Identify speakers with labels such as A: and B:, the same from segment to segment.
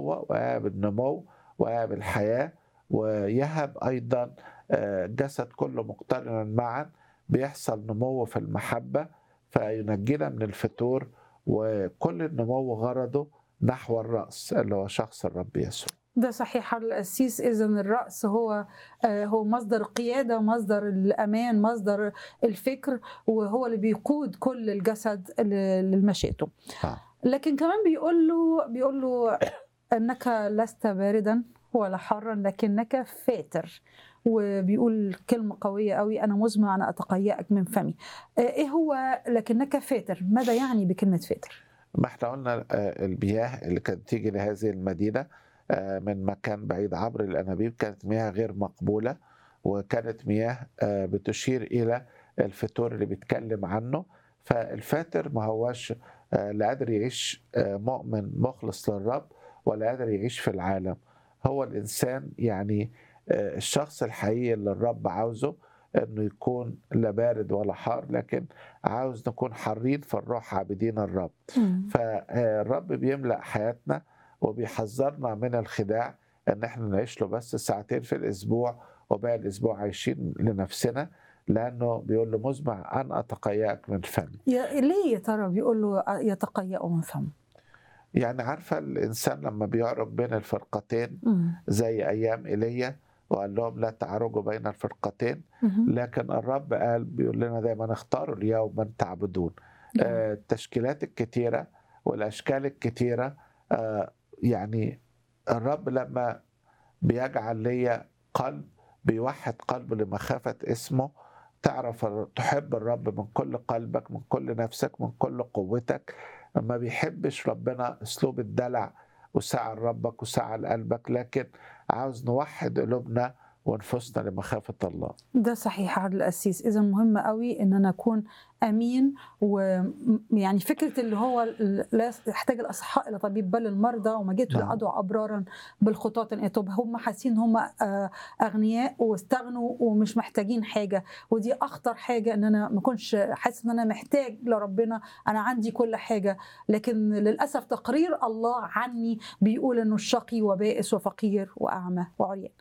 A: القوة ويهب النمو ويهب الحياة ويهب أيضا آه، جسد كله مقترنا معا بيحصل نمو في المحبة فينجينا من الفتور وكل النمو غرضه نحو الرأس اللي هو شخص الرب يسوع
B: ده صحيح القسيس اذا الراس هو آه، هو مصدر القياده مصدر الامان مصدر الفكر وهو اللي بيقود كل الجسد ل- لمشيئته
A: آه.
B: لكن كمان بيقول له بيقول له انك لست باردا ولا حارا لكنك فاتر وبيقول كلمة قوية قوي أنا مزمع أن أتقيأك من فمي آه، إيه هو لكنك فاتر ماذا يعني بكلمة فاتر
A: ما احنا قلنا آه، المياه اللي كانت تيجي لهذه المدينة آه، من مكان بعيد عبر الأنابيب كانت مياه غير مقبولة وكانت مياه آه، بتشير إلى الفتور اللي بيتكلم عنه فالفاتر ما هواش آه، لا قادر يعيش آه، مؤمن مخلص للرب ولا قادر يعيش في العالم هو الإنسان يعني آه، الشخص الحقيقي اللي الرب عاوزه انه يكون لا بارد ولا حار لكن عاوز نكون حارين في الروح عابدين الرب فالرب بيملأ حياتنا وبيحذرنا من الخداع ان احنا نعيش له بس ساعتين في الاسبوع وباقي الاسبوع عايشين لنفسنا لانه بيقول له مزمع ان اتقياك من فمي
B: يا- ليه يا ترى بيقول له يتقيأ من فمه
A: يعني عارفه الانسان لما بيعرج بين الفرقتين زي ايام ايليا وقال لهم لا تعرجوا بين الفرقتين لكن الرب قال بيقول لنا دايما اختاروا اليوم من تعبدون آه، التشكيلات الكتيرة والأشكال الكتيرة آه، يعني الرب لما بيجعل ليا قلب بيوحد قلب لمخافة اسمه تعرف الر- تحب الرب من كل قلبك من كل نفسك من كل قوتك ما بيحبش ربنا اسلوب الدلع وسعى ربك وسعى قلبك لكن عاوز نوحد قلوبنا ونفوسنا لمخافة الله
B: ده صحيح عبد القسيس اذا مهم قوي ان انا اكون امين ويعني فكره اللي هو ال- لا يحتاج الاصحاء الى طبيب بل المرضى وما جئت
A: نعم.
B: لادعو ابرارا بالخطاة إيه طب هم حاسين هم آه، اغنياء واستغنوا ومش محتاجين حاجه ودي اخطر حاجه ان انا ما اكونش حاسس ان انا محتاج لربنا انا عندي كل حاجه لكن للاسف تقرير الله عني بيقول انه الشقي وبائس وفقير واعمى وعريان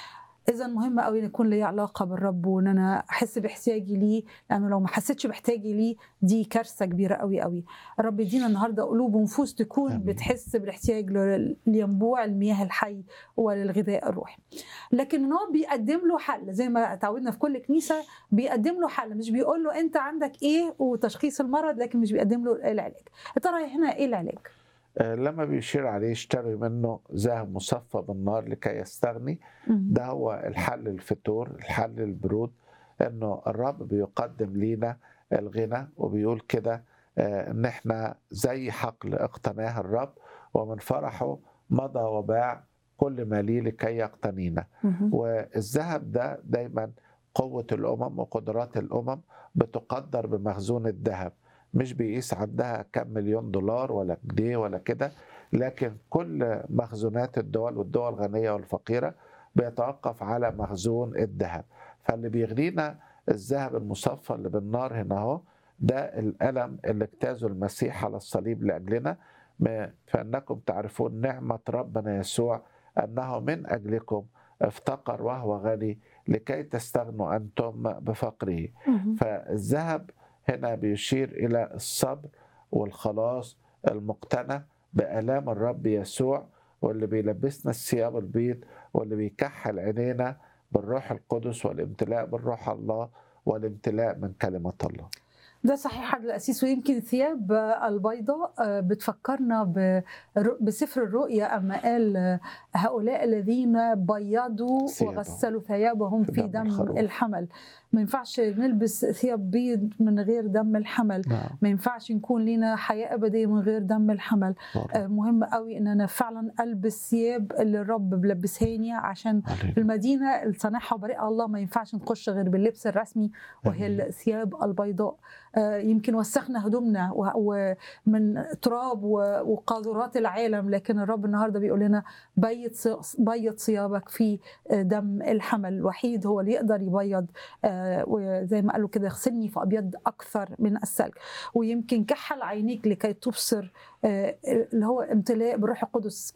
B: اذا مهم قوي ان يكون لي علاقه بالرب وان انا احس باحتياجي ليه لانه لو ما حسيتش باحتياجي ليه دي كارثه كبيره قوي قوي الرب يدينا النهارده قلوب ونفوس تكون
A: آمين.
B: بتحس بالاحتياج ل- لينبوع المياه الحي وللغذاء الروحي لكن إن هو بيقدم له حل زي ما اتعودنا في كل كنيسه بيقدم له حل مش بيقول له انت عندك ايه وتشخيص المرض لكن مش بيقدم له العلاج يا ترى هنا ايه العلاج
A: آه، لما بيشير عليه اشتري منه ذهب مصفى بالنار لكي يستغني ده هو الحل الفتور الحل البرود انه الرب بيقدم لينا الغنى وبيقول كده آه، ان احنا زي حقل اقتناه الرب ومن فرحه مضى وباع كل ما ليه لكي يقتنينا
B: مهم.
A: والذهب ده دايما قوة الأمم وقدرات الأمم بتقدر بمخزون الذهب مش بيقيس عندها كم مليون دولار ولا جنيه ولا كده لكن كل مخزونات الدول والدول الغنية والفقيرة بيتوقف على مخزون الذهب فاللي بيغنينا الذهب المصفى اللي بالنار هنا اهو ده الألم اللي اجتازه المسيح على الصليب لأجلنا ما- فإنكم تعرفون نعمة ربنا يسوع أنه من أجلكم افتقر وهو غني لكي تستغنوا أنتم بفقره
B: مهم.
A: فالذهب هنا بيشير إلى الصبر والخلاص المقتنع بآلام الرب يسوع واللي بيلبسنا الثياب البيض واللي بيكحل عينينا بالروح القدس والامتلاء بالروح الله والامتلاء من كلمة الله
B: ده صحيح عبد الأسيس ويمكن ثياب البيضاء بتفكرنا ب- بسفر الرؤيا أما قال هؤلاء الذين بيضوا
A: ثيابهم.
B: وغسلوا ثيابهم
A: في
B: في
A: دم
B: دم
A: الخروف.
B: الحمل ما ينفعش نلبس ثياب بيض من غير دم الحمل
A: نعم
B: ما ينفعش نكون لنا حياة أبدية من غير دم الحمل آه، مهم قوي إن أنا فعلا ألبس ثياب اللي الرب بلبسهاني عشان
A: هللويا.
B: المدينة اللي صانعها بريء الله ما ينفعش نخش غير باللبس الرسمي وهي
A: آمين.
B: الثياب البيضاء آه، يمكن وسخنا هدومنا و- ومن تراب و- وقاذورات العالم لكن الرب النهارده بيقول لنا بيض ص- بيض ثيابك في آه، دم الحمل الوحيد هو اللي يقدر يبيض آه، وزي ما قالوا كده اغسلني فابيض اكثر من الثلج ويمكن كحل عينيك لكي تبصر آه، اللي هو امتلاء بالروح القدس